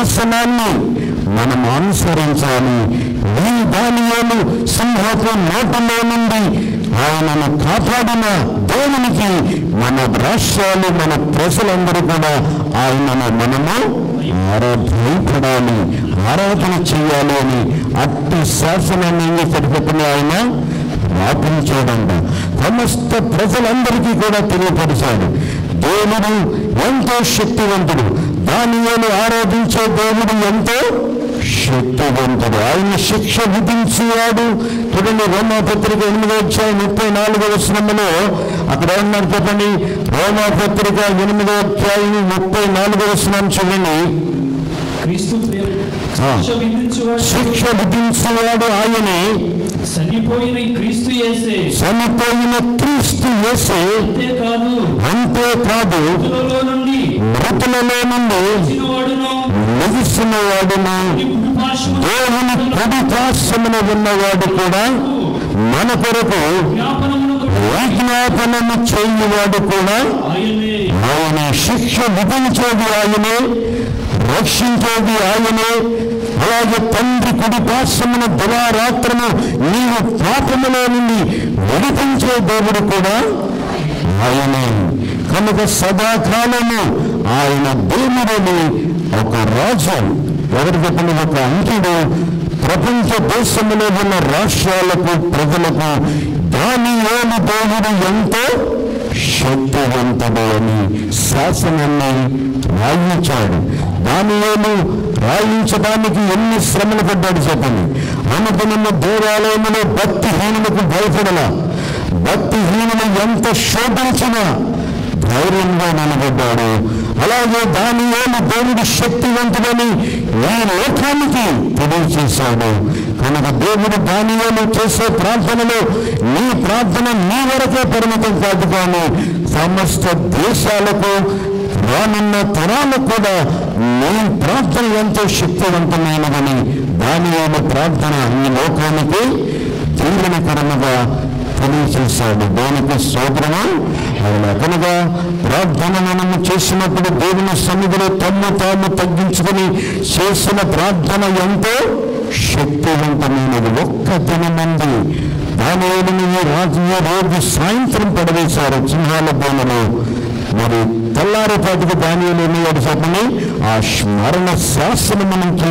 శాసనాన్ని మనం అనుసరించాలి ఈ దానియోలు సింహపు నోటలో నుండి ఆయనను కాపాడిన దేవునికి మన రాష్ట్రాలు మన ప్రజలందరూ కూడా ఆయనను మనము ఆరాధపడాలి ఆరాధన చేయాలి అని అట్టి శాసనాన్ని ఏం చేశాడు చెప్పండి ఆయన వ్యాపించాడంట సమస్త ప్రజలందరికీ కూడా తెలియపరిచాడు దేవుడు ఎంతో శక్తివంతుడు దానిని ఆరాధించే దేవుడు ఎంతో శక్తివంతుడు ఆయన శిక్ష విధించేవాడు చూడండి రోమాపత్రిక ఎనిమిదో అధ్యాయం ముప్పై నాలుగో వచనంలో అక్కడ ఏమన్నారు చెప్పండి రోమాపత్రిక ఎనిమిదో అధ్యాయం ముప్పై నాలుగో వచనం చూడండి క్రీస్తు ప్రేమ ఆ. శిక్ష విధించువాడు శిక్ష విధించేవాడు ఆయనే చనిపోయిన ఈ క్రీస్తు యేసే చనిపోయిన క్రీస్తు యేసే అంతేకాదు అంతేకాదు మృతులలో నుండి మృతులలో నుండి వచ్చినవాడును లభిస్తున్న వాడును ఈ కుటుంబాశము దేవుని కుడి పార్శ్వమున ఉన్నవాడు కూడా మన కొరకు జ్ఞాపనమునకు విజ్ఞాపనము చేయువాడు కూడా ఆయనే ఆయన శిక్ష విధించేది ఆయనే రక్షించేది ఆయనే అలాగే తండ్రి కుడి పార్శ్వమున దివారాత్రము నీవు పాపములో నుండి విడిపించే దేవుడు కూడా ఆయనే కనుక సదాకాలము ఆయన దేవుడని ఒక రాజు ఎవరు చెప్పండి ఒక అంకుడు ప్రపంచ దేశంలో ఉన్న రాష్ట్రాలకు ప్రజలకు దాని ఏమి దేవుడు ఎంతో శక్తివంతుడు అని శాసనాన్ని రాయించాడు దాని ఏమి రాయించడానికి ఎన్ని శ్రమలు పడ్డాడు చెప్పండి అనుకున్న దేవాలయంలో భక్తిహీనులకు భయపడల భక్తిహీనులు ఎంత శోధించినా ధైర్యంగా నిలబడ్డాడు అలాగే దాని ఏమి దేవుడు శక్తివంతుడని ఈ లోకానికి తెలియచేశాడు కనుక దేవుడు దాని చేసే ప్రార్థనలో నీ ప్రార్థన నీ వరకే పరిమితం కాదు కానీ సమస్త దేశాలకు రానున్న తరాలకు కూడా నీ ప్రార్థన ఎంతో శక్తివంతమైనదని దాని ప్రార్థన ఈ లోకానికి దీవెనకరముగా తెలియచేశాడు దేవునికి స్తోత్రము ఆయన కనుక ప్రార్థన మనము చేసినప్పుడు దేవుని సన్నిధిలో తమ్ము తాము తగ్గించుకుని చేసిన ప్రార్థన ఎంతో శక్తివంతమైనది ఒక్క దినమంది దాని ఈ రాజు ఈ రోజు సాయంత్రం పడవేశారు సింహాల బోనలో మరి తెల్లారిపాటికి దాని వాడు చెప్పని ఆ స్మరణ శాసనము నుంచి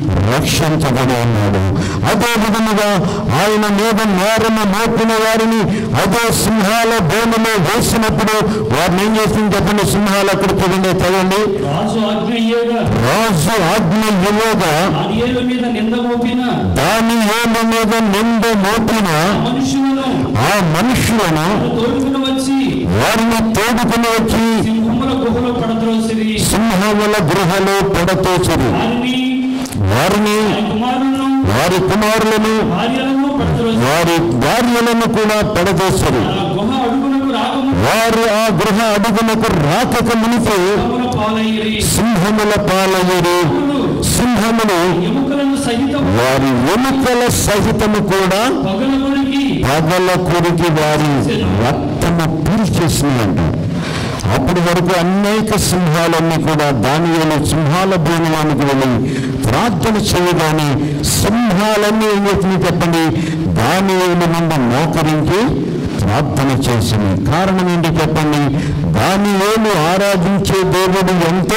రక్షించబడి ఉన్నాడు అదే విధముగా ఆయన మీద నేరము మోపిన వారిని అదే సింహాల బోనలో వేసినప్పుడు వారిని ఏం చేసింది చెప్పండి సింహాలు అక్కడ చూడండి చదవండి రాజు ఆజ్ఞ ఇయ్యగా రాజు ఆజ్ఞ ఇవ్వగా దానియేలు మీద నింద మోపిన దాని ఏమ మీద నింద మోపిన మనుషులను ఆ మనుషులను తోడుకుని వచ్చి వారిని తోడుకుని వచ్చి సింహముల గుహలో పడద్రోసిరి సింహముల గృహలో పడతోచురు వారిని వారిని వారి కుమారులను వారి కుమారులను భార్యలను పడద్రోసి వారి భార్యలను కూడా పడదోసరు ఆ గుహ అడుగునకు రాకము వారు ఆ గృహ అడుగునకు రాకక మునిపే సింహముల పాలయ్యి సింహముల పాలయ్యరు సింహములు ఎముకలను సహితం వారి ఎముకల సహితము కూడా పగలగొరికి పగల కొరికి వారి రక్తము పీల్చేసిందంట అప్పటి వరకు అనేక సింహాలన్నీ కూడా దానిలో సింహాల భూమిలోనికి వెళ్ళి ప్రార్థన చేయగానే సింహాలన్నీ ఏం చేసింది చెప్పండి దానియేలు నుండి మోకరించి ప్రార్థన చేసింది కారణం ఏంటి చెప్పండి దానియేలు ఆరాధించే దేవుడు ఎంతో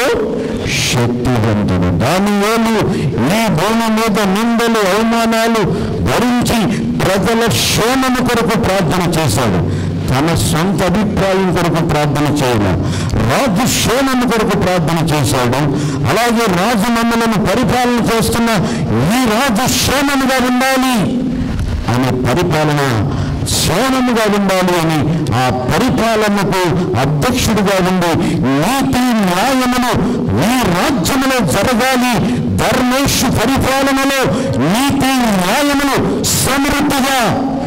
శక్తివంతుడు దానియేలు ఈ భూమి మీద నిందలు అవమానాలు భరించి ప్రజల క్షేమము కొరకు ప్రార్థన చేశాడు తన సొంత అభిప్రాయం కొరకు ప్రార్థన చేయడం రాజు క్షేమము కొరకు ప్రార్థన చేశాడు అలాగే రాజు మమ్మలను పరిపాలన చేస్తున్న ఈ రాజు క్షేమముగా ఉండాలి అనే పరిపాలన క్షేమముగా ఉండాలి అని ఆ పరిపాలనకు అధ్యక్షుడిగా ఉండి నీతి న్యాయములు ఈ రాజ్యములో జరగాలి ధర్మేష్ పరిపాలనలో నీతి న్యాయములు సమృద్ధిగా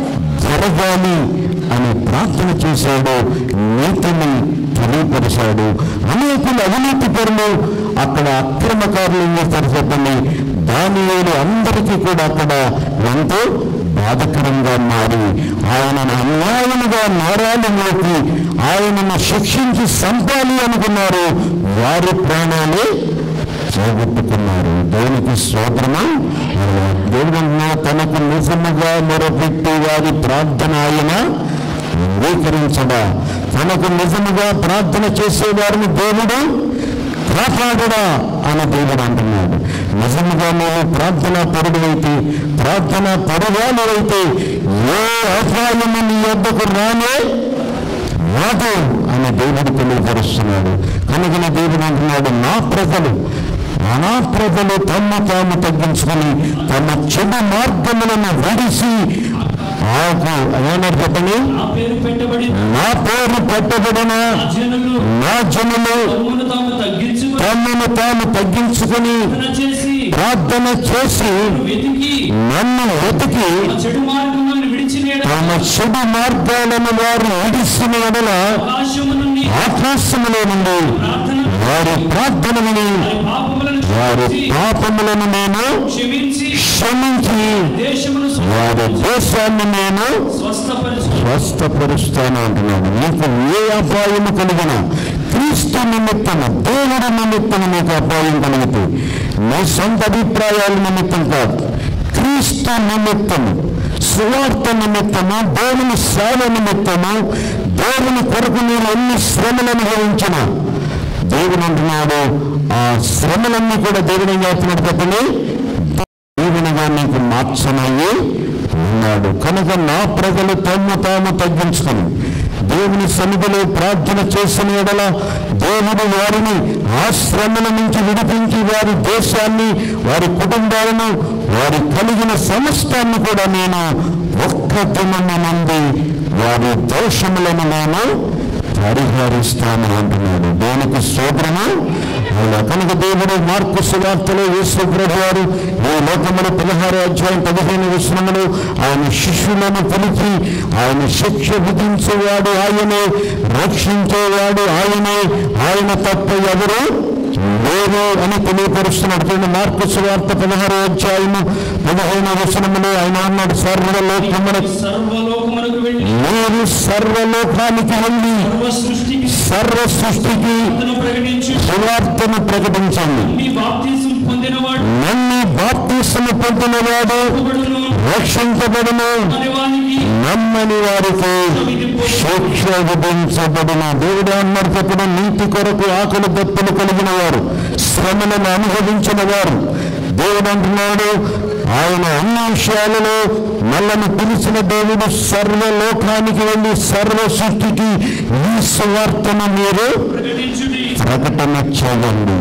జరగాలి అని ప్రార్థన చేశాడు నీతిని తెలియపరిచాడు అనేకులు అవినీతి పరులు అక్కడ అక్రమకారులు ఏం చేస్తారు చెప్పండి దాని అందరికీ కూడా అక్కడ ఎంతో బాధకరంగా మారి ఆయనను అన్యాయముగా నేరాలు మోపి ఆయనను శిక్షించి చంపాలి అనుకున్నారు వారి ప్రాణాలు పోగొట్టుకున్నారు దేవునికి స్తోత్రము దేవుడన్నా తనకు నిజముగా మొరపెట్టి వారి ప్రార్థన ఆయన అంగీకరించడా తనకు నిజముగా ప్రార్థన చేసేవారిని దేవుడు కాపాడడా అని దేవుడు అంటున్నాడు నిజముగా నువ్వు ప్రార్థన పరుడువైతే ప్రార్థన పరువాలు అయితే ఏ అపాయము నీ వద్దకు రానే రాదు అని దేవుడు తెలియపరుస్తున్నాడు కనుక దేవుడు అంటున్నాడు నా ప్రజలు నా ప్రజలు తమ తాము తగ్గించుకొని తమ చెడు మార్గములను విడిసి ఆకు ఏమన్నారు చెప్పండి నా పేరు పెట్టబడి నా పేరు పెట్టబడిన జనులు నా జనులు తమ్మును తాము తగ్గించుకుని తమను తాము తగ్గించుకొని ప్రార్థన చేసి ప్రార్థన చేసి వెతికి నన్ను వెతికి ఆ చెడు మార్గములను విడిచినేడ తమ చెడు మార్గాలను వారు విడిసిన ఎడల ఆకాశము నుండి ఆకాశములో నుండి ప్రార్థన వారి ప్రార్థనని వారి పాపములను వారి క్షమించి, పాపములను నేను క్షమించి క్షమించి దేశమును వారి దేశాన్ని నేను స్వస్థపరిచి స్వస్థపరుస్తాను అంటున్నాడు నీకు ఏ అపాయము కలిగిన క్రీస్తు నిమిత్తము దేవుడి నిమిత్తము నీకు అపాయం కలిగితే నీ సొంత అభిప్రాయాల నిమిత్తం కాదు క్రీస్తు నిమిత్తము సువార్త నిమిత్తము దేవుని సేవ నిమిత్తము దేవుని కొరకు నేను ఎన్ని శ్రమలు అనుభవించిన దేవుడు అంటున్నాడు ఆ శ్రమలన్నీ కూడా దేవుడు ఏం చేస్తున్నాడు చెప్పండి దేవునిగా నీకు మార్చనయ్యి ఉన్నాడు కనుక నా ప్రజలు తమ్ము తాము తగ్గించుకొని దేవుని సన్నిధిలో ప్రార్థన చేసిన ఎడల దేవుడు వారిని ఆ శ్రమల నుంచి విడిపించి వారి దేశాన్ని వారి కుటుంబాలను వారి కలిగిన సమస్తాన్ని కూడా నేను ఒక్క దినము నుండి వారి దోషములను నేను పరిహరిస్తాను అంటున్నాడు దేనికి శోభ్రము అలా కనుక దేవుడు మార్కు సువార్తలో యేసు ప్రభు వారు ఈ లోకములు పదహారు అధ్యాయం పదిహేను విషయంలో ఆయన శిష్యులను పిలిచి ఆయన శిక్ష విధించేవాడు ఆయనే రక్షించేవాడు ఆయనే ఆయన తప్ప ఎవరు లేరు అని తెలియపరుస్తున్నాడు చూడండి మార్కు సువార్త పదహారు అధ్యాయము పదిహేను వచనములో ఆయన అన్నాడు సర్వలోకమున సర్వలోకమునకు వెళ్ళి మీరు సర్వలోకానికి వెళ్ళి సర్వ సృష్టికి సర్వ సృష్టికి అతను ప్రకటించి సువార్తను ప్రకటించండి మీ బాప్తీసం పొందినవాడు నన్ను బాప్తీసము పొందినవాడు ఒప్పుకొనును రక్షించబడును అని వానికి నమ్మని వారికి శిక్ష విధించబడిన దేవుడు అన్నారు చెప్పడం నీతి కొరకు ఆకలి దప్పులు కలిగిన వారు శ్రమలను అనుభవించిన వారు దేవుడు అంటున్నాడు ఆయన అన్ని విషయాలలో నల్లని పిలిచిన దేవుడు సర్వలోకానికి వెళ్ళి సర్వ సృష్టికి ఈ సువార్తను మీరు ప్రకటించుడి ప్రకటన చేయండి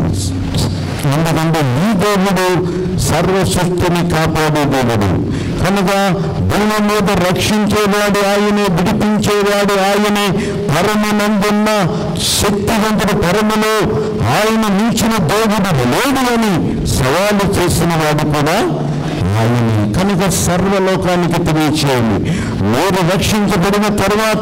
ఎందుకంటే ఈ దేవుడు సర్వ సృష్టిని కాపాడే దేవుడు కనుక భూమి మీద రక్షించేవాడు ఆయనే విడిపించేవాడు ఆయనే పరమనందున్న శక్తివంతుడు పరములో ఆయన మించిన దేవుడు లేడు అని సవాలు చేసిన వాడు కూడా ఆయనే కనుక సర్వలోకానికి తెలియచేయండి మీరు రక్షించబడిన తరువాత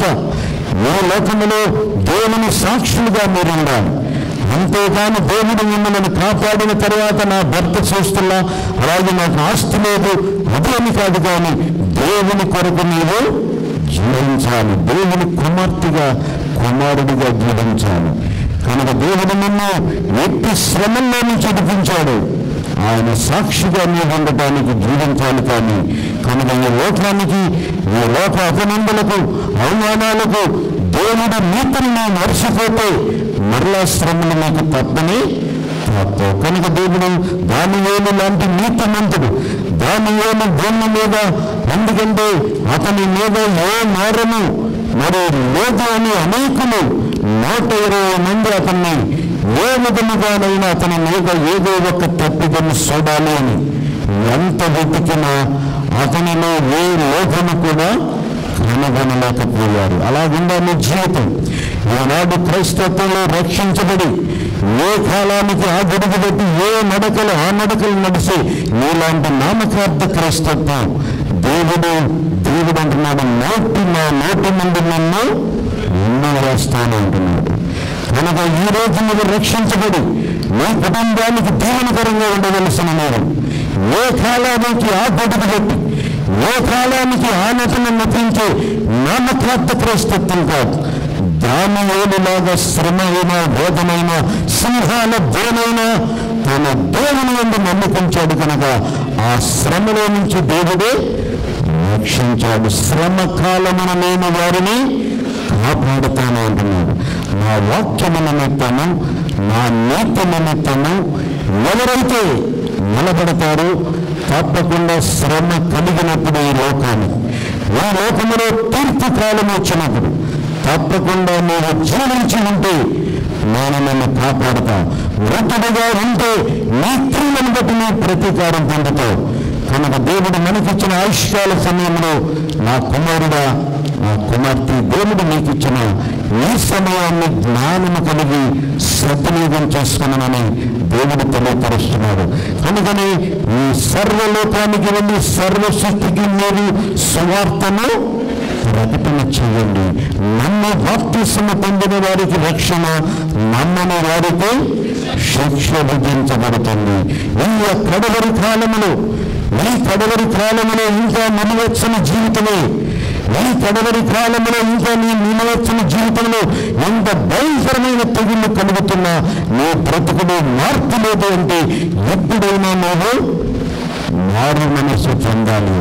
ఈ లోకములో దేవుని సాక్షులుగా మీరు ఉండాలి అంతేకాని దేవుడు మిమ్మల్ని కాపాడిన తర్వాత నా భర్త చూస్తున్నా అలాగే నాకు ఆస్తి లేదు అది అని కాదు కానీ దేవుని కొరకు నీవు జీవించాలి దేవుని కుమార్తెగా కుమారుడిగా జీవించాలి కనుక దేవుడు నిన్ను ఎట్టి శ్రమల్లో నుంచి విడిపించాడు ఆయన సాక్షిగా నీవు ఉండటానికి జీవించాలి కానీ కనుక ఈ లోకానికి ఈ లోక అభినందనలకు అవమానాలకు దేవుడు నీతిని నువ్వు మర్చిపోతే మరలా శ్రమలు నీకు తప్పని తప్పు కనుక దేవుడు దాని ఏమి లాంటి నీతిమంతుడు దాని ఏమి భూమి మీద ఎందుకంటే అతని మీద ఏ నేరము మరి లేదు అని అనేకులు నూట ఇరవై మంది అతన్ని ఏ విధముగానైనా అతని మీద ఏదో ఒక తప్పిదము చూడాలి అని ఎంత వెతికినా అతనిలో ఏ లోపము కూడా కనుగొనలేకపోయారు అలాగుండా నీ జీవితం ఈనాడు క్రైస్తత్వంలో రక్షించబడి ఏ కాలానికి ఆ గడుగు పెట్టి ఏ నడకలు ఆ నడకలు నడిచి నీలాంటి నామకార్థ క్రైస్తత్వం దేవుడు దేవుడు అంటున్నాడు నోటి నా నోటి నుండి నన్ను ఎన్నో వేస్తాను అంటున్నాడు కనుక ఈ రోజు నువ్వు రక్షించబడి నీ కుటుంబానికి దీవెనకరంగా ఉండవలసిన నేను ఏ కాలానికి ఆ గడుగు పెట్టి ఏ కాలానికి ఆ నటన నటించే నామకార్థ క్రైస్తత్వం కాదు దాని ఏలులాగా శ్రమ అయినా వేదనైనా సింహాల దేనైనా తన దేవుని ఎందు నమ్మకించాడు కనుక ఆ శ్రమలో నుంచి దేవుడే రక్షించాడు శ్రమ కాలమున నేను వారిని కాపాడుతాను అంటున్నాడు నా వాక్యము నిమిత్తము నా నీతి నిమిత్తము ఎవరైతే నిలబడతారో తప్పకుండా శ్రమ కలిగినప్పుడు ఈ లోకాన్ని ఈ లోకములో తీర్పు కాలం వచ్చినప్పుడు తప్పకుండా నీవు జీవించి ఉంటే నేను నిన్ను కాపాడుతా మృతుడుగా ఉంటే నీ క్రియలను బట్టి నీ ప్రతీకారం పొందుతావు కనుక దేవుడు మనకిచ్చిన ఆయుష్కాల సమయంలో నా కుమారుడా నా కుమార్తె దేవుడు నీకు ఇచ్చిన ఈ సమయాన్ని జ్ఞానము కలిగి సద్వినియోగం చేసుకున్నానని దేవుడు తెలియపరుస్తున్నాడు కనుకని ఈ సర్వలోకానికి వెళ్ళి సర్వ సృష్టికి మీరు సువార్తను ప్రకటన చేయండి నమ్మ బాప్తిసము పొందిన వారికి రక్షణ నమ్మని వారికి శిక్ష విధించబడుతుంది ఈ కడవరి కాలములో ఈ కడవరి కాలములో ఇంకా నిలవచ్చిన జీవితమే ఈ కడవరి కాలంలో ఇంకా నీ నిలవచ్చిన జీవితంలో ఎంత భయంకరమైన తెగుళ్ళు కలుగుతున్నా నీ బ్రతుకుడు మార్పు లేదు అంటే ఎప్పుడైనా నువ్వు మారు మనసు పొందాలి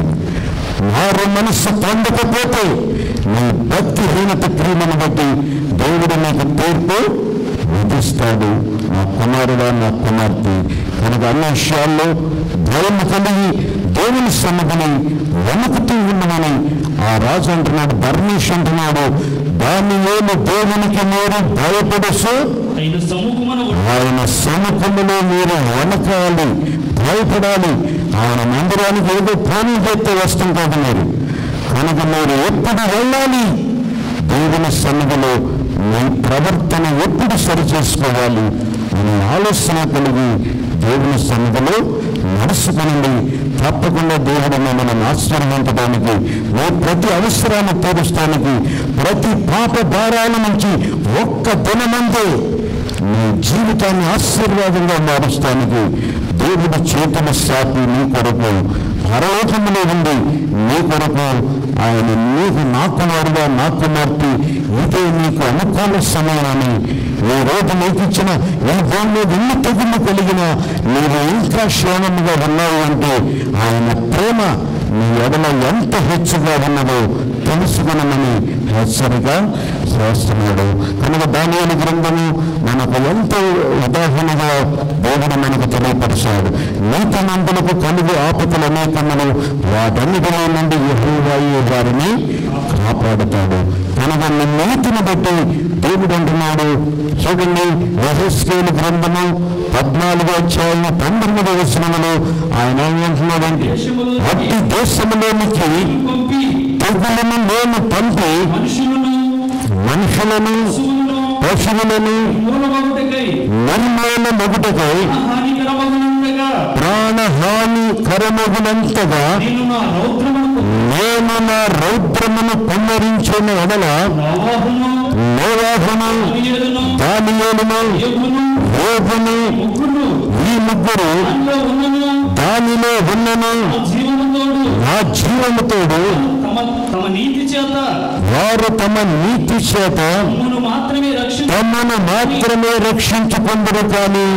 మారు మనస్సు పొందకపోతే నీ భక్తిహీనత క్రియలను బట్టి దేవుడు నీకు తీర్పు విధిస్తాడు నా కుమారుడా నా కుమార్తె కనుక అన్ని విషయాల్లో భయం కలిగి దేవుని సన్నిధిని వెనుకుతూ ఉండమని ఆ రాజు అంటున్నాడు ధర్మేష్ అంటున్నాడు దాని ఏమి దేవునికి మీరు భయపడసు ఆయన సముఖమున ఆయన సముఖములో మీరు వనకాలి భయపడాలి ఆయన మందిరానికి ఏదో పని చేస్తే వస్తాం కాదు మీరు కనుక మీరు ఎప్పుడు వెళ్ళాలి దేవుని సన్నిధిలో మీ ప్రవర్తన ఎప్పుడు సరిచేసుకోవాలి అనే ఆలోచన కలిగి దేవుని సన్నిధిలో నడుచుకునండి తప్పకుండా దేవుడు మిమ్మల్ని ఆశ్చర్యించడానికి మీ ప్రతి అవసరాన్ని తీరుస్తానికి ప్రతి పాప భారాల నుంచి ఒక్క దినమందే నీ జీవితాన్ని ఆశీర్వాదంగా మారుస్తానికి దేవుడి చేతుల సాపి నీ కొరకు పరలోకములో ఉంది నీ కొరకు ఆయన నీకు నా కుమారుగా నా కుమార్తె ఇదే నీకు అనుకూల సమయాన్ని ఈ రోజు నీకు ఇచ్చిన ఈ భూమి మీద ఎన్ని తెగుళ్ళు కలిగిన నీవు ఇంకా క్షేమముగా ఉన్నావు అంటే ఆయన ప్రేమ నీ ఎడల ఎంత హెచ్చుగా ఉన్నదో తెలుసుకునమని హెచ్చరిక చేస్తున్నాడు కనుక దానియాల గ్రంథము మనకు ఎంతో ఉదాహరణగా దేవుడు మనకు తెలియపరిచాడు నీతి మందులకు కలుగు ఆపదలు అనేకములు వాటన్నిటిలో నుండి యెహోవాయే వారిని కాపాడుతాడు కనుక నీ నీతిని బట్టి దేవుడు అంటున్నాడు చూడండి యహస్కేలు గ్రంథము పద్నాలుగో అధ్యాయం పంతొమ్మిదో వచనములో ఆయన ఏమంటున్నాడంటే అట్టి దేశంలోనికి పంపి తెగులను నేను పంపి మనుషులను మనుషులను పశువులను పశువులను మూలమగుటకై నిర్మూల మొగుటకై హానికరమగునుండగా ప్రాణహాని కరమగునంతగా నేను నా రౌద్రమును నేను నా రౌద్రమును కుమ్మరించిన ఎడల నవాహును నోవాహును అవియదును దానియేలును యోగును యోగును ముగ్గురు ఈ ముగ్గురు దానిలో ఉన్నను దానిలో ఉన్నను ఆ జీవముతోడు నా జీవముతోడు తమ తమ నీతి చేత వారు తమ నీతి చేత తమ్మును మాత్రమే రక్షణ తమను మాత్రమే రక్షించుకుందరు కానీ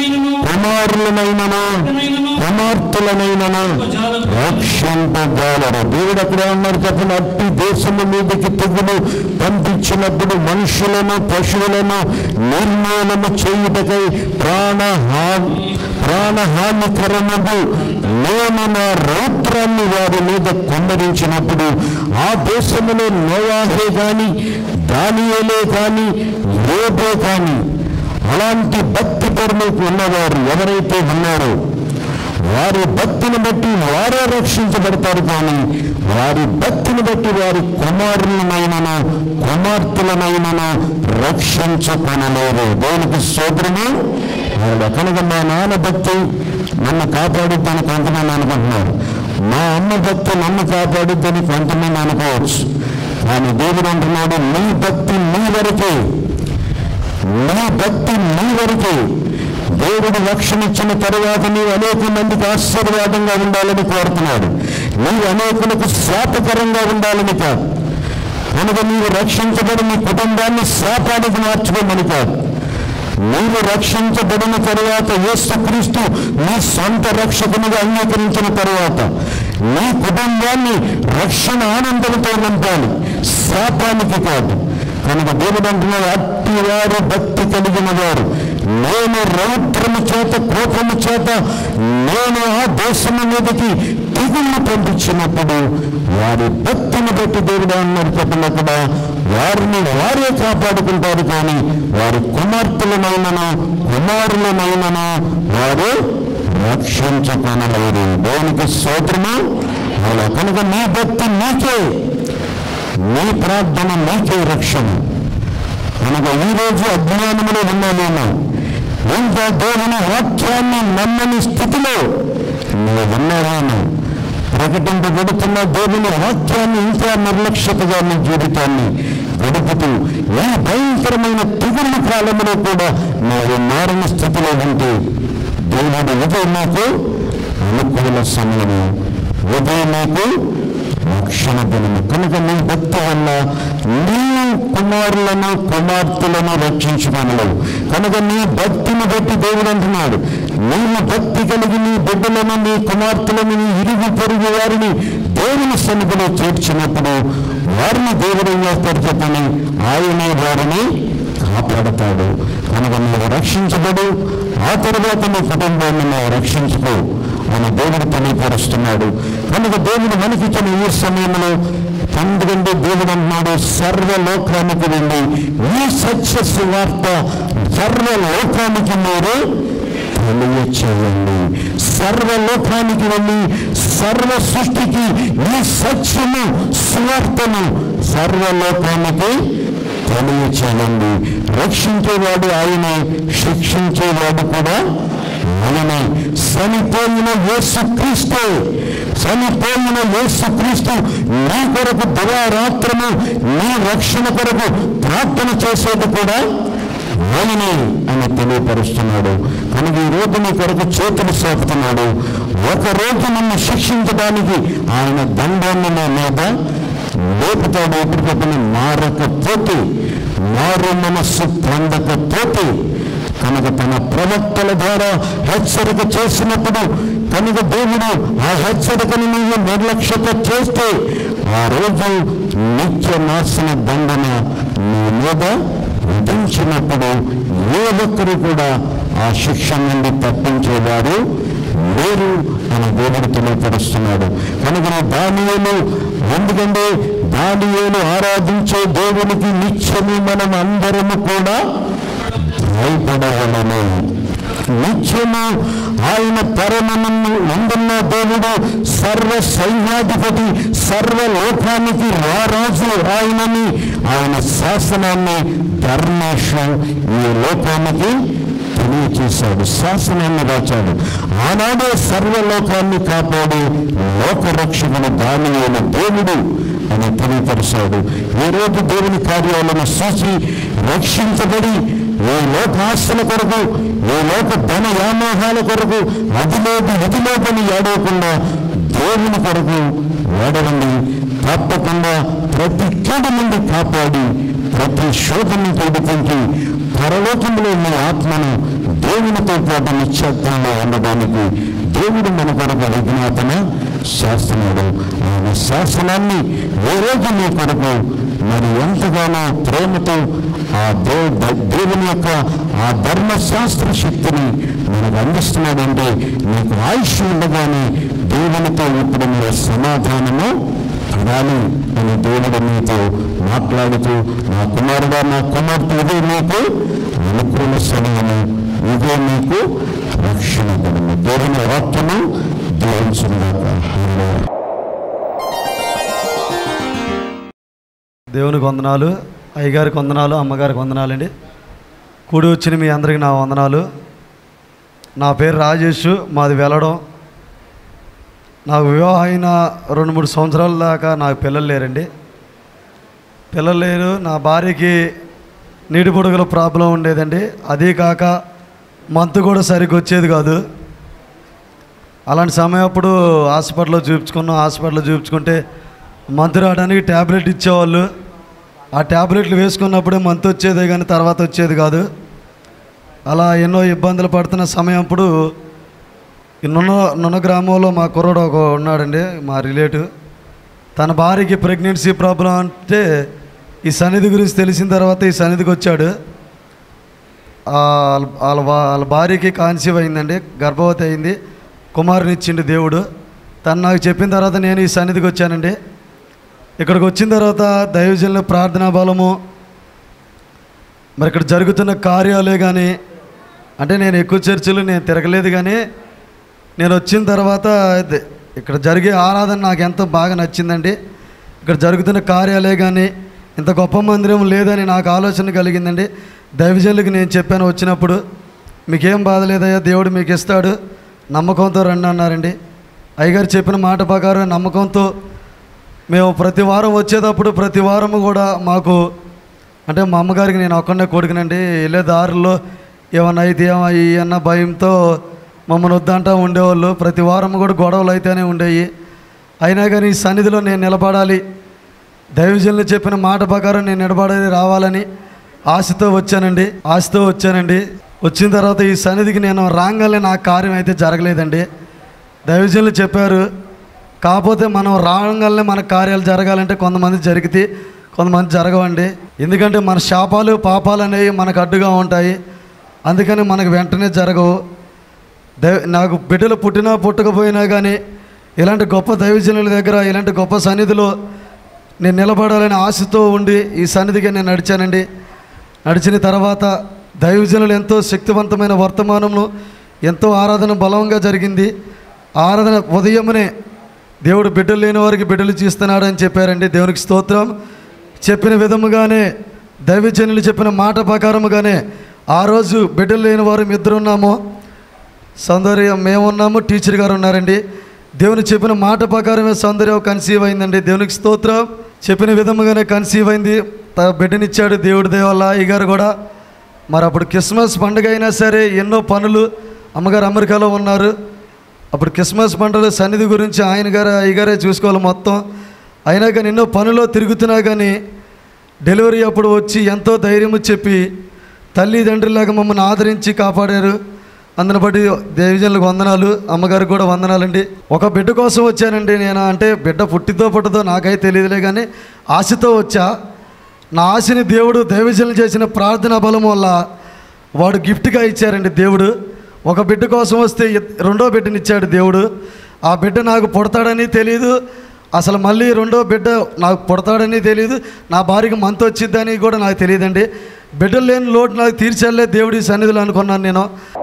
కుమారులనైనను కుమార్తెలనైనను రక్షింపగలరు దేవుడు అక్కడ ఉన్నారు చెప్పిన అట్టి దేశము మీదకి తెగులు పంపించినప్పుడు మనుషులను పశువులను నిర్మూలన చేయుటకై ప్రాణహాని ప్రాణహానికరముడు నేను నా రౌద్రాన్ని వారి మీద కుమ్మరించినప్పుడు ఆ దేశములో నోవాహే గాని దానియలే కాని యోబే కాని అలాంటి భక్తి పరులకు ఉన్నవారు ఎవరైతే ఉన్నారో వారి భక్తిని బట్టి వారే రక్షించబడతారు కానీ వారి భక్తిని బట్టి వారి కుమారులనైనను కుమార్తెలనైనను రక్షించుకొనలేరు దేవునికి సోదరము వాడు కనుక మా నాన్న భక్తి నన్ను కాపాడుద్దని కొంతమంది అనుకుంటున్నారు మా అమ్మ భక్తి నన్ను కాపాడుద్దని కొంతమంది అనుకోవచ్చు కానీ దేవుడు అంటున్నాడు నీ భక్తి నీ వరకే నీ భక్తి నీ వరకే దేవుడు రక్షణ ఇచ్చిన తరువాత నీవు అనేక మందికి ఆశీర్వాదంగా ఉండాలని కోరుతున్నాడు నీవు అనేకులకు శాపకరంగా ఉండాలని కాదు కనుక నీవు రక్షించబడి నీ కుటుంబాన్ని శాపానికి మార్చుకోమని కాదు నీవు రక్షించబడిన తరువాత యేసుక్రీస్తు నీ సొంత రక్షకునిగా అంగీకరించిన తరువాత నీ కుటుంబాన్ని రక్షణ ఆనందంతో నింపాలి శాపానికి కాదు కనుక దేవుడు అంటున్నాడు అట్టి వారు భక్తి కలిగిన వారు నేను రౌద్రము చేత కోపము చేత నేను ఆ దేశము మీదకి తెగుళ్ళు పంపించినప్పుడు వారి భక్తిని బట్టి దేవుడు అన్నారు చెప్పిన అక్కడ వారిని వారే కాపాడుకుంటారు కానీ వారి కుమార్తెలనైనను కుమారులనైనను వారు రక్షించుకొనలేరు దేవునికి స్తోత్రము అలా కనుక నీ భక్తి నీకే నీ ప్రార్థన నీకే రక్షణ కనుక ఈరోజు అజ్ఞానములో ఉన్నామేమో ఇంకా దేవుని వాక్యాన్ని నమ్మని స్థితిలో నువ్వు ఉన్నావేమో ప్రకటింపబడుతున్న దేవుని వాక్యాన్ని ఇంకా నిర్లక్ష్యతగా నీ జీవితాన్ని గడుపుతూ ఈ భయంకరమైన తెగుళ్ళ కాలంలో కూడా నువ్వు మారిన స్థితిలో ఉంటే దేవుడు ఉదయం నాకు అనుకూల సమయము ఉదయం నాకు రక్షణ దినము కనుక నీ భక్తి వల్ల నీ కుమారులను కుమార్తెలను రక్షించుకోనలేవు కనుక నీ భక్తిని బట్టి దేవుడు అంటున్నాడు నీవు భక్తి కలిగి నీ బిడ్డలను నీ కుమార్తెలను నీ ఇరుగు పొరుగు వారిని దేవుని సన్నిధిలో చేర్చినప్పుడు వారిని దేవుడు ఏం చేస్తాడు చెప్పని ఆయనే వారిని కాపాడతాడు కనుక నువ్వు రక్షించబడు ఆ తర్వాత నీ కుటుంబాన్ని నువ్వు రక్షించుకో అని దేవుడు తెలియపరుస్తున్నాడు కనుక దేవుడు మనకిచ్చిన ఈ సమయంలో ఎందుకంటే దేవుడు అంటున్నాడు సర్వలోకానికి వెళ్ళి ఈ సత్య సువార్త సర్వలోకానికి మీరు తెలియచేయండి సర్వలోకానికి వెళ్ళి సర్వ సృష్టికి ఈ సత్యము సువార్తను సర్వలోకానికి తెలియచేయండి రక్షించేవాడు ఆయనే శిక్షించేవాడు కూడా మనమే చనిపోయిన యేసుక్రీస్తు చనిపోయిన యేసుక్రీస్తు నీ కొరకు దివారాత్రము నీ రక్షణ కొరకు ప్రార్థన చేసేది కూడా ఆయనే అని తెలియపరుస్తున్నాడు కనుక ఈ రోజు నీ కొరకు చేతులు సోపుతున్నాడు ఒక రోజు నిన్ను శిక్షించడానికి ఆయన దండాన్ని నా మీద లేపుతాడు ఎప్పటికప్పుడు మారకపోతే మారు మనస్సు పొందకపోతే కనుక తన ప్రవక్తల ద్వారా హెచ్చరిక చేసినప్పుడు కనుక దేవుడు ఆ హెచ్చరికను నీవు నిర్లక్ష్యత చేస్తే ఆ రోజు నిత్య నాశన దండన నీ మీద విధించినప్పుడు ఏ ఒక్కరు కూడా ఆ శిక్ష నుండి తప్పించేవారు లేరు అని దేవుడు తెలియపరుస్తున్నాడు కనుక దానియేలు ఎందుకంటే దానియేలు ఆరాధించే దేవునికి నిత్యము మనం అందరము కూడా భయపడవలను నిత్యము ఆయన పరమనన్ను ఉండున్న దేవుడు సర్వ సైన్యాధిపతి సర్వ లోకానికి రారాజు ఆయనని ఆయన శాసనాన్ని ధర్మేశం ఈ లోకానికి తెలియచేశాడు శాసనాన్ని రాచాడు ఆనాడే సర్వలోకాన్ని కాపాడు లోకరక్షకుడు దానియైన దేవుడు అని తెలియపరిచాడు ఈ రోజు దేవుని కార్యాలను చూసి రక్షించబడి ఏ లోకాస్తుల కొరకు ఏ లోక ధన వ్యామోహాల కొరకు అది లేదు ఇది లేదని ఏడవకుండా దేవుని కొరకు ఏడవండి తప్పకుండా ప్రతి కీడు నుండి కాపాడి ప్రతి శోధను తోడుకుంటూ పరలోకంలో ఉన్న ఆత్మను దేవునితో పాటు నిశ్చత్వంలో ఉండడానికి దేవుడు మన కొరకు విజ్ఞాపన చేస్తున్నాడు ఆయన శాసనాన్ని ఏ రోజు నీ కొరకు మరి ఎంతగానో ప్రేమతో ఆ దే దేవుని యొక్క ఆ ధర్మశాస్త్ర శక్తిని మనకు అందిస్తున్నాడంటే నీకు ఆయుష్ ఉండగానే దేవునితో ఇప్పుడు మీరు సమాధానము పడాలి అని దేవుడు నీతో మాట్లాడుతూ నా కుమారుడా నా కుమార్తె ఇదే నీకు అనుకూల సమయము ఇదే నీకు రక్షణ దినము దేవుని వాక్యము దీవించుగాక హల్లెలూయా. దేవునికి వందనాలు అయ్యగారికి వందనాలు అమ్మగారికి వందనాలండి కూడి వచ్చిన మీ అందరికీ నా వందనాలు నా పేరు రాజేష్ మాది వెళ్ళడం నాకు వివాహం అయిన రెండు మూడు సంవత్సరాల దాకా నాకు పిల్లలు లేరండి పిల్లలు లేరు నా భార్యకి నీటి పొడుగుల ప్రాబ్లం ఉండేదండి అదే కాక మంత్ కూడా సరిగ్గా వచ్చేది కాదు అలాంటి సమయం అప్పుడు హాస్పిటల్లో చూపించుకున్నాం హాస్పిటల్లో చూపించుకుంటే మంత్ రావడానికి ట్యాబ్లెట్ ఇచ్చేవాళ్ళు ఆ ట్యాబ్లెట్లు వేసుకున్నప్పుడే మంత్ వచ్చేదే కానీ తర్వాత వచ్చేది కాదు అలా ఎన్నో ఇబ్బందులు పడుతున్న సమయం అప్పుడు ఈ నున్న నున్న గ్రామంలో మా కుర్రోడు ఒక ఉన్నాడండి మా రిలేటివ్ తన భార్యకి ప్రెగ్నెన్సీ ప్రాబ్లం అంటే ఈ సన్నిధి గురించి తెలిసిన తర్వాత ఈ సన్నిధికి వచ్చాడు ఆ వాళ్ళ వాళ్ళ భా- వాళ్ళ భార్యకి కాన్సీవ్ అయిందండి గర్భవతి అయింది కుమారుని ఇచ్చిండు దేవుడు తను నాకు చెప్పిన తర్వాత నేను ఈ సన్నిధికి వచ్చానండి ఇక్కడికి వచ్చిన తర్వాత దైవజనుల ప్రార్థనా బలము మరి ఇక్కడ జరుగుతున్న కార్యాలే కానీ అంటే నేను ఎక్కువ చర్చలు నేను తిరగలేదు కానీ నేను వచ్చిన తర్వాత ఇది- ఇక్కడ జరిగే ఆరాధన నాకు ఎంతో బాగా నచ్చిందండి ఇక్కడ జరుగుతున్న కార్యాలే కానీ ఇంత గొప్ప మందిరం లేదని నాకు ఆలోచన కలిగిందండి దైవజనులకు నేను చెప్పాను వచ్చినప్పుడు మీకేం బాధ లేదయ్యా దేవుడు మీకు ఇస్తాడు నమ్మకంతో రండి అన్నారండి అయ్యగారు చెప్పిన మాట ప్రకారం నమ్మకంతో మేము ప్రతి వారం వచ్చేటప్పుడు ప్రతి వారం కూడా మాకు అంటే మా అమ్మగారికి నేను ఒక్కడే కొడుకునండి వెళ్ళే దారిలో ఏమన్నా అయితే ఏమయ్యి అన్న భయంతో మమ్మల్ని వద్దంటా ఉండేవాళ్ళు ప్రతి వారం కూడా గొడవలు అయితేనే ఉండేవి అయినా కానీ ఈ సన్నిధిలో నేను నిలబడాలి దైవజనులు చెప్పిన మాట ప్రకారం నేను నిలబడాలి రావాలని ఆశతో వచ్చానండి ఆశతో వచ్చానండి వచ్చిన తర్వాత ఈ సన్నిధికి నేను రాగానే నా కార్యం అయితే జరగలేదండి దైవజనులు చెప్పారు కాకపోతే మనం రాగానే మన కార్యాలు జరగాలంటే కొంతమంది జరిగితే కొంతమంది జరగవండి ఎందుకంటే మన శాపాలు పాపాలు అనేవి మనకు అడ్డుగా ఉంటాయి అందుకని మనకు వెంటనే జరగవు దైవ నాకు బిడ్డలు పుట్టినా పుట్టకపోయినా కానీ ఇలాంటి గొప్ప దైవజనుల దగ్గర ఇలాంటి గొప్ప సన్నిధిలో నేను నిలబడాలని ఆశతో ఉండి ఈ సన్నిధికి నేను నడిచానండి నడిచిన తర్వాత దైవజనులు ఎంతో శక్తివంతమైన వర్తమానంలో ఎంతో ఆరాధన బలంగా జరిగింది ఆరాధన ఉదయమునే దేవుడు బిడ్డలు లేని వారికి బిడ్డలు చేస్తున్నాడని చెప్పారండి దేవునికి స్తోత్రం చెప్పిన విధముగానే దైవజనులు చెప్పిన మాట ప్రకారముగానే ఆ రోజు బిడ్డలు లేని వారు ఇద్దరు ఉన్నాము సౌందర్యం మేమున్నాము టీచర్ గారు ఉన్నారండి దేవుని చెప్పిన మాట ప్రకారమే సౌందర్యం కన్సీవ్ అయిందండి దేవునికి స్తోత్రం చెప్పిన విధముగానే కన్సీవ్ అయింది త- బిడ్డనిచ్చాడు దేవుడి దేవల్ల అయ్యగారు కూడా మరి అప్పుడు క్రిస్మస్ పండుగ అయినా సరే ఎన్నో పనులు అమ్మగారు అమెరికాలో ఉన్నారు అప్పుడు క్రిస్మస్ పండుగ సన్నిధి గురించి ఆయన గారు అయ్యగారే చూసుకోవాలి మొత్తం అయినా కానీ ఎన్నో పనుల్లో తిరుగుతున్నా కానీ డెలివరీ అప్పుడు వచ్చి ఎంతో ధైర్యము చెప్పి తల్లిదండ్రులాగా మమ్మల్ని ఆదరించి కాపాడారు అందుని బట్టి దేవజనులకు వందనాలు అమ్మగారికి కూడా వందనాలండి ఒక బిడ్డ కోసం వచ్చానండి నేను అంటే బిడ్డ పుట్టితో పుట్టదో నాకైతే తెలియదులే కానీ ఆశతో వచ్చా నా ఆశని దేవుడు దైవజనులు చేసిన ప్రార్థనా బలం వల్ల వాడు గిఫ్ట్గా ఇచ్చారండి దేవుడు ఒక బిడ్డ కోసం వస్తే ఇత్- రెండో బిడ్డనిచ్చాడు దేవుడు ఆ బిడ్డ నాకు పుడతాడని తెలియదు అసలు మళ్ళీ రెండో బిడ్డ నాకు పుడతాడని తెలియదు నా భార్యకి మంత్ వచ్చిద్దని కూడా నాకు తెలియదండి బిడ్డలు లేని లోటు నాకు తీర్చలే దేవుడి సన్నిధిలో అనుకున్నాను నేను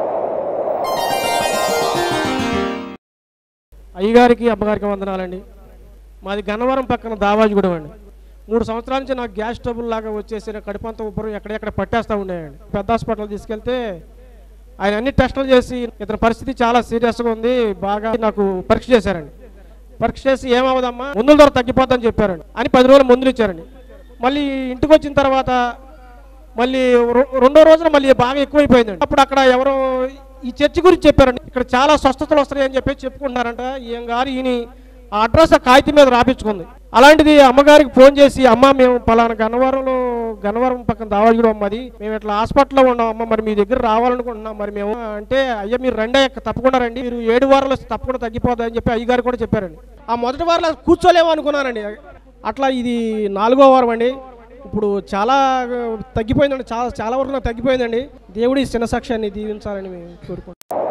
అయ్యగారికి అమ్మగారికి వందనాలండి మాది గన్నవరం పక్కన దావాజిగూడెం అండి మూడు సంవత్సరాల నుంచి నాకు గ్యాస్ ట్రబుల్ లాగా వచ్చేసిన కడుపంత ఉబ్బరం ఎక్కడెక్కడ పట్టేస్తూ ఉండేయండి పెద్ద హాస్పిటల్ తీసుకెళ్తే ఆయన అన్ని టెస్టులు చేసి ఇతని పరిస్థితి చాలా సీరియస్గా ఉంది బాగా నాకు పరీక్ష చేశారండి పరీక్ష చేసి ఏమవుదమ్మా మందుల ధర తగ్గిపోద్దని చెప్పారండి అని పది రోజులు మందులు ఇచ్చారండి మళ్ళీ ఇంటికి వచ్చిన తర్వాత మళ్ళీ రె- రెండో రోజున మళ్ళీ బాగా ఎక్కువైపోయిందండి అప్పుడు అక్కడ ఎవరో ఈ చర్చి గురించి చెప్పారండి ఇక్కడ చాలా స్వస్థతలు వస్తాయని చెప్పి చెప్పుకుంటున్నారంట ఈయన గారు ఈయన ఆ అడ్రస్ ఆ కాగితం మీద రాపించుకుంది అలాంటిది అమ్మగారికి ఫోన్ చేసి అమ్మ మేము పలానా గన్నవరంలో గన్నవరం పక్కన దావాజీలో అమ్మది మేము ఇట్లా హాస్పిటల్లో ఉన్నాం అమ్మ మరి మీ దగ్గర రావాలనుకుంటున్నాం మరి మేము అంటే అయ్యా మీరు రండి అయ్యా, తప్పకుండా రండి మీరు ఏడు వారాలు వస్తే తప్పకుండా తగ్గిపోతుంది అని చెప్పి అయ్యగారు కూడా చెప్పారండి ఆ మొదటి వారంలో కూర్చోలేమో అనుకున్నానండి అట్లా ఇది నాలుగో వారం అండి ఇప్పుడు చాలా తగ్గిపోయిందండి చాలా చాలా వరకు నాకు తగ్గిపోయిందండి దేవుడి ఈ చిన్న సాక్ష్యాన్ని దీవించాలని మేము కోరుకుంటున్నాం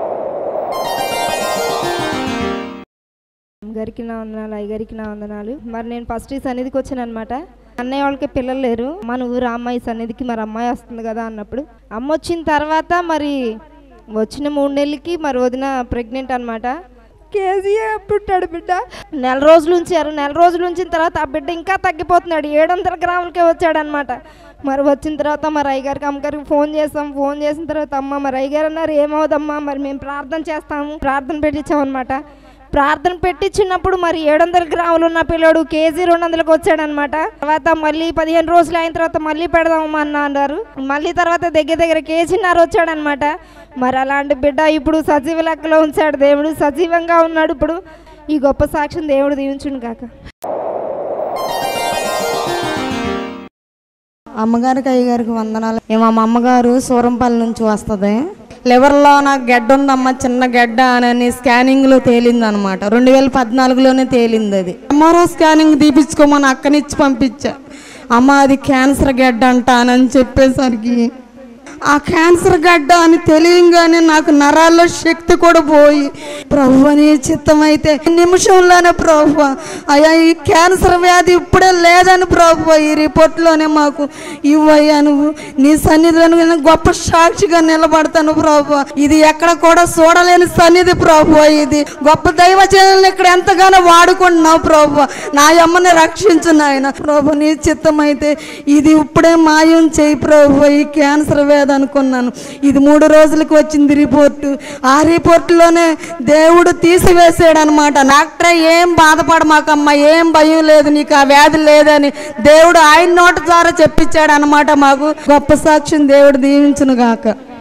గారికి నా వందనాలు అయ్యగారికి నా వందనాలు మరి నేను ఫస్ట్ ఈ సన్నిధికి వచ్చాను అనమాట అన్నయ్య వాళ్ళకి పిల్లలు లేరు మన ఊరు అమ్మాయి సన్నిధికి మరి అమ్మాయి వస్తుంది కదా అన్నప్పుడు అమ్మ వచ్చిన తర్వాత మరి వచ్చిన మూడు నెలలకి మరి వదిన ప్రెగ్నెంట్ అనమాట కేజీఏ పుట్టాడు బిడ్డ నెల రోజులు ఉంచారు నెల రోజులు ఉంచిన తర్వాత ఆ బిడ్డ ఇంకా తగ్గిపోతున్నాడు ఏడు వందల గ్రాములకే వచ్చాడనమాట మరి వచ్చిన తర్వాత మరి అయ్యగారికి అమ్మగారికి ఫోన్ చేస్తాం ఫోన్ చేసిన తర్వాత అమ్మ మరి అయ్యగారు అన్నారు ఏమవుదమ్మా మరి మేము ప్రార్థన చేస్తాము ప్రార్థన పెట్టించామన్నమాట ప్రార్థన పెట్టించినప్పుడు మరి ఏడు వందల గ్రాములు ఉన్న పిల్లోడు కేజీ రెండు వందలకు వచ్చాడనమాట తర్వాత మళ్ళీ పదిహేను రోజులు అయిన తర్వాత మళ్ళీ పెడదామమ్మా అన్న అన్నారు మళ్ళీ తర్వాత దగ్గర దగ్గర కేజీన్నర వచ్చాడనమాట మరి అలాంటి బిడ్డ ఇప్పుడు సజీవ లెక్కలో ఉంచాడు దేవుడు సజీవంగా ఉన్నాడు ఇప్పుడు ఈ గొప్ప సాక్ష్యం దేవుడు దీవించును కాక అమ్మగారికి అయ్యగారికి వందనాలు ఏమో మా అమ్మగారు సూరంపల్లి నుంచి వస్తుంది లివర్లో నాకు గడ్డ ఉందమ్మా చిన్న గడ్డ అని స్కానింగ్లో తేలింది అనమాట రెండు వేల పద్నాలుగులోనే తేలింది అది ఎంఆర్ఓ స్కానింగ్ తీపించుకోమని అక్కనిచ్చి పంపించా అమ్మ అది క్యాన్సర్ గడ్డ అంటానని చెప్పేసరికి ఆ క్యాన్సర్ గడ్డ అని తెలియంగానే నాకు నరాల్లో శక్తి కూడా పోయి ప్రభు నీ చిత్తం అయితే నిమిషంలోనే ప్రభు అయ్యా ఈ క్యాన్సర్ వ్యాధి ఇప్పుడే లేదని ప్రభు ఈ రిపోర్ట్లోనే మాకు ఇవ్వయ్యా నువ్వు నీ సన్నిధిలో నేను గొప్ప సాక్షిగా నిలబడతాను ప్రభు ఇది ఎక్కడ కూడా చూడలేని సన్నిధి ప్రభు ఇది గొప్ప దైవజనులను ఇక్కడ ఎంతగానో వాడుకుంటున్నావు ప్రభు నా అమ్మని రక్షించు నాయన ప్రభు నీ చిత్తం అయితే ఇది ఇప్పుడే మాయం చేయి ప్రభు ఈ క్యాన్సర్ వ్యాధి అనుకున్నాను ఇది మూడు రోజులకు వచ్చింది రిపోర్టు ఆ రిపోర్టులోనే దేవుడు తీసివేసాడు అనమాట డాక్టర్ ఏం బాధపడమాకమ్మా ఏం భయం లేదు నీకు ఆ వ్యాధి లేదని దేవుడు ఆయన నోట ద్వారా చెప్పించాడు అనమాట మాకు గొప్ప సాక్ష్యం దేవుడు దీవించును గాక